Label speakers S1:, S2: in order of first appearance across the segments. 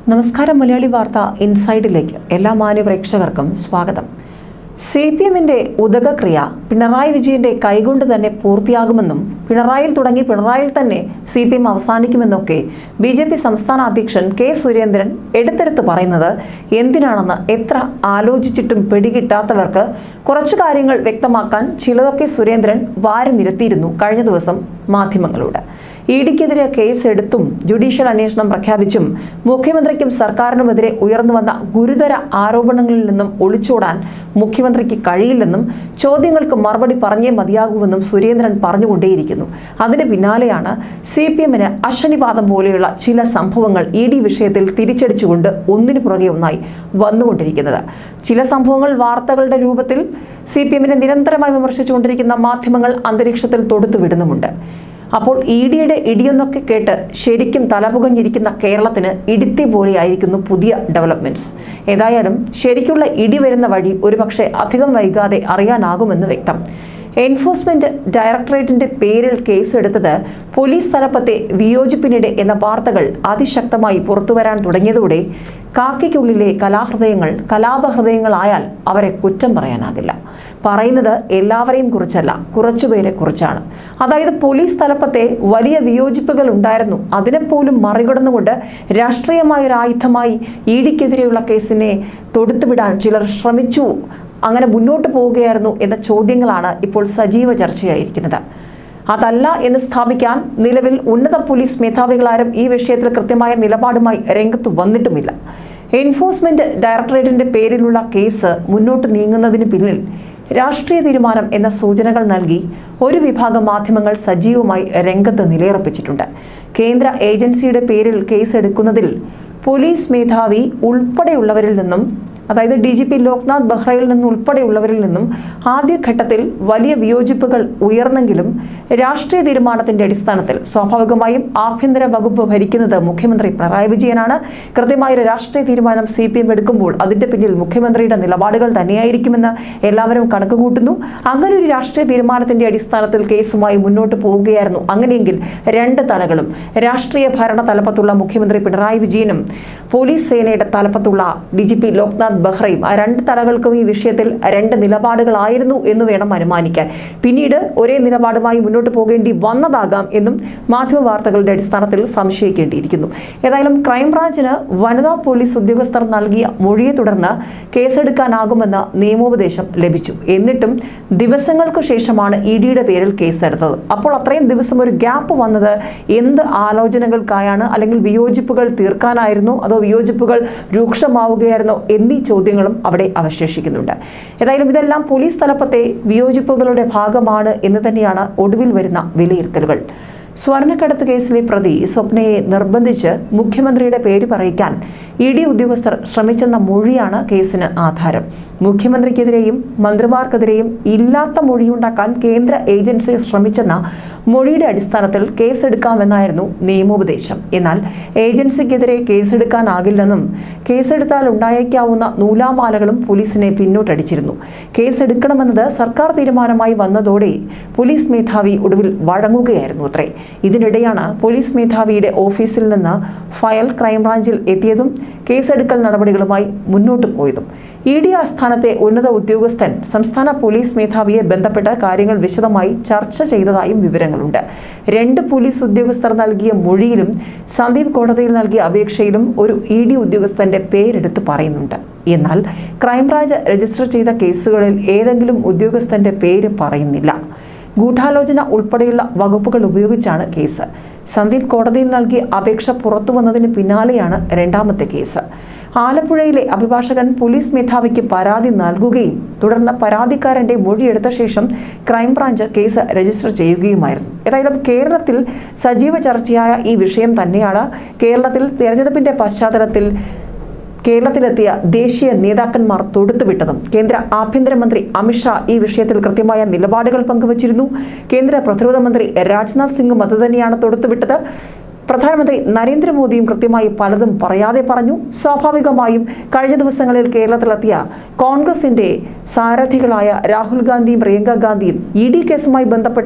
S1: നമസ്കാരം മലയാളി വാർത്ത ഇൻസൈഡിലേക്ക് എല്ലാ മാന്യ പ്രേക്ഷകർക്കും സ്വാഗതം സി പി എമ്മിന്റെ ഉദകക്രിയ പിണറായി വിജയന്റെ കൈകൊണ്ട് തന്നെ പൂർത്തിയാകുമെന്നും പിണറായിൽ തുടങ്ങി പിണറായിൽ തന്നെ സി പി എം അവസാനിക്കുമെന്നൊക്കെ ബി ജെ പി സംസ്ഥാന അധ്യക്ഷൻ കെ സുരേന്ദ്രൻ എടുത്തെടുത്ത് പറയുന്നത് എന്തിനാണെന്ന് എത്ര ആലോചിച്ചിട്ടും പിടികിട്ടാത്തവർക്ക് കുറച്ചു കാര്യങ്ങൾ വ്യക്തമാക്കാൻ ചിലതൊക്കെ സുരേന്ദ്രൻ വാരി നിരത്തിയിരുന്നു കഴിഞ്ഞ ദിവസം മാധ്യമങ്ങളോട് ഇ ഡിക്കെതിരെ കേസെടുത്തും ജുഡീഷ്യൽ അന്വേഷണം പ്രഖ്യാപിച്ചും മുഖ്യമന്ത്രിക്കും സർക്കാരിനുമെതിരെ ഉയർന്നു വന്ന ഗുരുതര ആരോപണങ്ങളിൽ നിന്നും ഒളിച്ചോടാൻ മുഖ്യമന്ത്രിക്ക് കഴിയില്ലെന്നും ചോദ്യങ്ങൾക്ക് മറുപടി പറഞ്ഞേ മതിയാകൂവെന്നും സുരേന്ദ്രൻ പറഞ്ഞുകൊണ്ടേയിരിക്കുന്നു അതിന് പിന്നാലെയാണ് സി പി എമ്മിന് അശ്വനിപാതം പോലെയുള്ള ചില സംഭവങ്ങൾ ഇ ഡി വിഷയത്തിൽ തിരിച്ചടിച്ചുകൊണ്ട് ഒന്നിനു പുറകെ ഒന്നായി വന്നുകൊണ്ടിരിക്കുന്നത് ചില സംഭവങ്ങൾ വാർത്തകളുടെ രൂപത്തിൽ സി പി എമ്മിനെ നിരന്തരമായി വിമർശിച്ചുകൊണ്ടിരിക്കുന്ന മാധ്യമങ്ങൾ അന്തരീക്ഷത്തിൽ തൊടുത്തുവിടുന്നുമുണ്ട് അപ്പോൾ ഇ ഡിയുടെ ഇടിയൊന്നൊക്കെ കേട്ട് ശരിക്കും തലപുകഞ്ഞിരിക്കുന്ന കേരളത്തിന് ഇടിത്തി പോലെയായിരിക്കുന്നു പുതിയ ഡെവലപ്മെന്റ്സ് ഏതായാലും ശരിക്കുള്ള ഇടി വരുന്ന വഴി ഒരുപക്ഷെ അധികം വൈകാതെ അറിയാനാകുമെന്ന് വ്യക്തം എൻഫോഴ്സ്മെന്റ് ഡയറക്ടറേറ്റിന്റെ പേരിൽ കേസെടുത്തത് പോലീസ് തലപ്പത്തെ വിയോജിപ്പിനിടെ എന്ന വാർത്തകൾ അതിശക്തമായി പുറത്തുവരാൻ തുടങ്ങിയതോടെ കാക്കിക്കുള്ളിലെ കലാഹൃദയങ്ങൾ കലാപഹൃദയങ്ങളായാൽ അവരെ കുറ്റം പറയാനാകില്ല പറയുന്നത് എല്ലാവരെയും കുറിച്ചല്ല കുറച്ചുപേരെ കുറിച്ചാണ് അതായത് പോലീസ് തലപ്പത്തെ വലിയ വിയോജിപ്പുകൾ ഉണ്ടായിരുന്നു അതിനെപ്പോലും മറികടന്നുകൊണ്ട് രാഷ്ട്രീയമായ ഒരു ആയുധമായി ഇ ഡിക്കെതിരെയുള്ള കേസിനെ തൊടുത്തുവിടാൻ ചിലർ ശ്രമിച്ചു അങ്ങനെ മുന്നോട്ട് പോവുകയായിരുന്നു എന്ന ചോദ്യങ്ങളാണ് ഇപ്പോൾ സജീവ ചർച്ചയായിരിക്കുന്നത് അതല്ല എന്ന് സ്ഥാപിക്കാൻ നിലവിൽ ഉന്നത പോലീസ് മേധാവികളാരും ഈ വിഷയത്തിൽ കൃത്യമായ നിലപാടുമായി രംഗത്ത് വന്നിട്ടുമില്ല എൻഫോഴ്സ്മെന്റ് ഡയറക്ടറേറ്റിന്റെ പേരിലുള്ള കേസ് മുന്നോട്ട് നീങ്ങുന്നതിന് പിന്നിൽ രാഷ്ട്രീയ തീരുമാനം എന്ന സൂചനകൾ നൽകി ഒരു വിഭാഗം മാധ്യമങ്ങൾ സജീവമായി രംഗത്ത് നിലയുറപ്പിച്ചിട്ടുണ്ട് കേന്ദ്ര ഏജൻസിയുടെ പേരിൽ കേസെടുക്കുന്നതിൽ പോലീസ് മേധാവി ഉൾപ്പെടെയുള്ളവരിൽ നിന്നും അതായത് ഡി ജി പി ലോക്നാഥ് ബെഹ്റയിൽ നിന്നും ഉൾപ്പെടെയുള്ളവരിൽ നിന്നും ആദ്യഘട്ടത്തിൽ വലിയ വിയോജിപ്പുകൾ ഉയർന്നെങ്കിലും രാഷ്ട്രീയ തീരുമാനത്തിന്റെ അടിസ്ഥാനത്തിൽ സ്വാഭാവികമായും ആഭ്യന്തര വകുപ്പ് ഭരിക്കുന്നത് മുഖ്യമന്ത്രി പിണറായി വിജയനാണ് കൃത്യമായ ഒരു രാഷ്ട്രീയ തീരുമാനം സി പി എം എടുക്കുമ്പോൾ അതിന്റെ പിന്നിൽ മുഖ്യമന്ത്രിയുടെ നിലപാടുകൾ തന്നെയായിരിക്കുമെന്ന് എല്ലാവരും കണക്കുകൂട്ടുന്നു അങ്ങനെ ഒരു രാഷ്ട്രീയ തീരുമാനത്തിന്റെ അടിസ്ഥാനത്തിൽ കേസുമായി മുന്നോട്ട് പോവുകയായിരുന്നു അങ്ങനെയെങ്കിൽ രണ്ട് തലകളും രാഷ്ട്രീയ ഭരണ തലപ്പത്തുള്ള മുഖ്യമന്ത്രി പിണറായി വിജയനും പോലീസ് സേനയുടെ തലപ്പത്തുള്ള ഡി ജി പി ലോക്നാഥ് ബെഹ്റയും ആ രണ്ട് തലകൾക്കും ഈ വിഷയത്തിൽ രണ്ട് നിലപാടുകളായിരുന്നു എന്ന് വേണം അനുമാനിക്കാൻ പിന്നീട് ഒരേ നിലപാടുമായി മുന്നോട്ട് പോകേണ്ടി വന്നതാകാം എന്നും മാധ്യമ വാർത്തകളുടെ അടിസ്ഥാനത്തിൽ സംശയിക്കേണ്ടിയിരിക്കുന്നു ഏതായാലും ക്രൈംബ്രാഞ്ചിന് വനിതാ പോലീസ് ഉദ്യോഗസ്ഥർ നൽകിയ മൊഴിയെ തുടർന്ന് കേസെടുക്കാനാകുമെന്ന നിയമോപദേശം ലഭിച്ചു എന്നിട്ടും ദിവസങ്ങൾക്ക് ശേഷമാണ് ഇ ഡിയുടെ പേരിൽ കേസെടുത്തത് അപ്പോൾ അത്രയും ദിവസം ഒരു ഗ്യാപ്പ് വന്നത് എന്ത് ആലോചനകൾക്കായാണ് അല്ലെങ്കിൽ വിയോജിപ്പുകൾ തീർക്കാനായിരുന്നു അതോ വിയോജിപ്പുകൾ രൂക്ഷമാവുകയായിരുന്നോ എന്നീ ചോദ്യങ്ങളും അവിടെ അവശേഷിക്കുന്നുണ്ട് ഏതായാലും ഇതെല്ലാം പോലീസ് തലപ്പത്തെ വിയോജിപ്പുകളുടെ ഭാഗമാണ് എന്ന് തന്നെയാണ് ഒടുവിൽ വരുന്ന വിലയിരുത്തലുകൾ സ്വർണ്ണക്കടത്ത് കേസിലെ പ്രതി സ്വപ്നയെ നിർബന്ധിച്ച് മുഖ്യമന്ത്രിയുടെ പേര് പറയിക്കാൻ ഇ ഡി ഉദ്യോഗസ്ഥർ ശ്രമിച്ചെന്ന മൊഴിയാണ് കേസിന് ആധാരം മുഖ്യമന്ത്രിക്കെതിരെയും മന്ത്രിമാർക്കെതിരെയും ഇല്ലാത്ത മൊഴിയുണ്ടാക്കാൻ കേന്ദ്ര ഏജൻസി ശ്രമിച്ചെന്ന മൊഴിയുടെ അടിസ്ഥാനത്തിൽ കേസെടുക്കാമെന്നായിരുന്നു നിയമോപദേശം എന്നാൽ ഏജൻസിക്കെതിരെ കേസെടുക്കാനാകില്ലെന്നും കേസെടുത്താൽ ഉണ്ടായേക്കാവുന്ന നൂലാമാലകളും പോലീസിനെ പിന്നോട്ടടിച്ചിരുന്നു കേസെടുക്കണമെന്നത് സർക്കാർ തീരുമാനമായി വന്നതോടെ പോലീസ് മേധാവി ഒടുവിൽ വഴങ്ങുകയായിരുന്നു അത്രേ ഇതിനിടെയാണ് പോലീസ് മേധാവിയുടെ ഓഫീസിൽ നിന്ന് ഫയൽ ക്രൈംബ്രാഞ്ചിൽ എത്തിയതും കേസെടുക്കൽ നടപടികളുമായി മുന്നോട്ട് പോയതും ഇ ഡി ആസ്ഥാനത്തെ ഉന്നത ഉദ്യോഗസ്ഥൻ സംസ്ഥാന പോലീസ് മേധാവിയെ ബന്ധപ്പെട്ട കാര്യങ്ങൾ വിശദമായി ചർച്ച ചെയ്തതായും വിവരങ്ങളുണ്ട് രണ്ട് പോലീസ് ഉദ്യോഗസ്ഥർ നൽകിയ മൊഴിയിലും സന്ദീപ് കോടതിയിൽ നൽകിയ അപേക്ഷയിലും ഒരു ഇ ഡി ഉദ്യോഗസ്ഥന്റെ പേരെടുത്ത് പറയുന്നുണ്ട് എന്നാൽ ക്രൈംബ്രാഞ്ച് രജിസ്റ്റർ ചെയ്ത കേസുകളിൽ ഏതെങ്കിലും ഉദ്യോഗസ്ഥന്റെ പേര് പറയുന്നില്ല ഗൂഢാലോചന ഉൾപ്പെടെയുള്ള വകുപ്പുകൾ ഉപയോഗിച്ചാണ് കേസ് സന്ദീപ് കോടതിയിൽ നൽകിയ അപേക്ഷ പുറത്തു വന്നതിന് പിന്നാലെയാണ് രണ്ടാമത്തെ കേസ് ആലപ്പുഴയിലെ അഭിഭാഷകൻ പോലീസ് മേധാവിക്ക് പരാതി നൽകുകയും തുടർന്ന് പരാതിക്കാരന്റെ മൊഴിയെടുത്ത ശേഷം ക്രൈംബ്രാഞ്ച് കേസ് രജിസ്റ്റർ ചെയ്യുകയുമായിരുന്നു ഏതായാലും കേരളത്തിൽ സജീവ ചർച്ചയായ ഈ വിഷയം തന്നെയാണ് കേരളത്തിൽ തെരഞ്ഞെടുപ്പിന്റെ പശ്ചാത്തലത്തിൽ കേരളത്തിലെത്തിയ ദേശീയ നേതാക്കന്മാർ തൊടുത്തുവിട്ടതും കേന്ദ്ര ആഭ്യന്തരമന്ത്രി അമിത്ഷാ ഈ വിഷയത്തിൽ കൃത്യമായ നിലപാടുകൾ പങ്കുവച്ചിരുന്നു കേന്ദ്ര പ്രതിരോധ മന്ത്രി രാജ്നാഥ് സിംഗും അത് തന്നെയാണ് തൊടുത്തുവിട്ടത് പ്രധാനമന്ത്രി നരേന്ദ്രമോദിയും കൃത്യമായി പലതും പറയാതെ പറഞ്ഞു സ്വാഭാവികമായും കഴിഞ്ഞ ദിവസങ്ങളിൽ കേരളത്തിലെത്തിയ കോൺഗ്രസിന്റെ സാരഥികളായ രാഹുൽ ഗാന്ധിയും പ്രിയങ്ക ഗാന്ധിയും ഇ ഡി കേസുമായി ബന്ധപ്പെട്ട്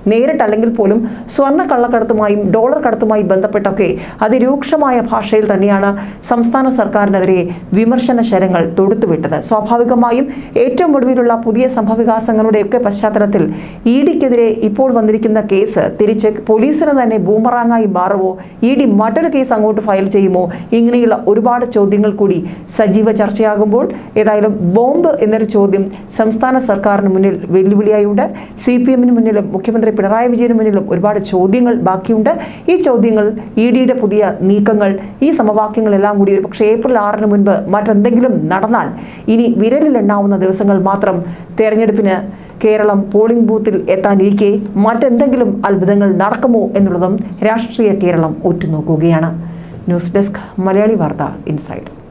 S1: നേരിട്ടല്ലെങ്കിൽ പോലും സ്വർണ്ണ കള്ളക്കടത്തുമായും ഡോളർ കടത്തുമായി ബന്ധപ്പെട്ടൊക്കെ അതിരൂക്ഷമായ ഭാഷയിൽ തന്നെയാണ് സംസ്ഥാന സർക്കാരിനെതിരെ വിമർശന ശരങ്ങൾ തൊടുത്തുവിട്ടത് സ്വാഭാവികമായും ഏറ്റവും ഒടുവിലുള്ള പുതിയ സംഭവവികാസങ്ങളുടെയൊക്കെ പശ്ചാത്തലത്തിൽ ഇ ഡിക്കെതിരെ ഇപ്പോൾ വന്നിരിക്കുന്ന കേസ് തിരിച്ച് പോലീസിന് തന്നെ ബൂമറാങ്ങായി മാറുമോ ഇ ഡി മറ്റൊരു കേസ് അങ്ങോട്ട് ഫയൽ ചെയ്യുമോ ഇങ്ങനെയുള്ള ഒരുപാട് ചോദ്യങ്ങൾ കൂടി സജീവ ചർച്ചയാകുമ്പോൾ ഏതായാലും ബോംബ് എന്നൊരു ചോദ്യം സംസ്ഥാന സർക്കാരിന് മുന്നിൽ വെല്ലുവിളിയായുണ്ട് സി പി എമ്മിന് മുന്നിലും മുഖ്യമന്ത്രി പിണറായി വിജയന് മുന്നിലും ഒരുപാട് ചോദ്യങ്ങൾ ബാക്കിയുണ്ട് ഈ ചോദ്യങ്ങൾ ഇ ഡിയുടെ പുതിയ നീക്കങ്ങൾ ഈ സമവാക്യങ്ങളെല്ലാം കൂടി ഒരു പക്ഷേ ഏപ്രിൽ ആറിന് മുൻപ് മറ്റെന്തെങ്കിലും നടന്നാൽ ഇനി വിരലിലെണ്ണാവുന്ന ദിവസങ്ങൾ മാത്രം തെരഞ്ഞെടുപ്പിന് കേരളം പോളിംഗ് ബൂത്തിൽ എത്താനിരിക്കെ മറ്റെന്തെങ്കിലും അത്ഭുതങ്ങൾ നടക്കുമോ എന്നുള്ളതും രാഷ്ട്രീയ കേരളം ഉറ്റുനോക്കുകയാണ് ന്യൂസ് ഡെസ്ക് മലയാളി വാർത്ത ഇൻസൈഡ്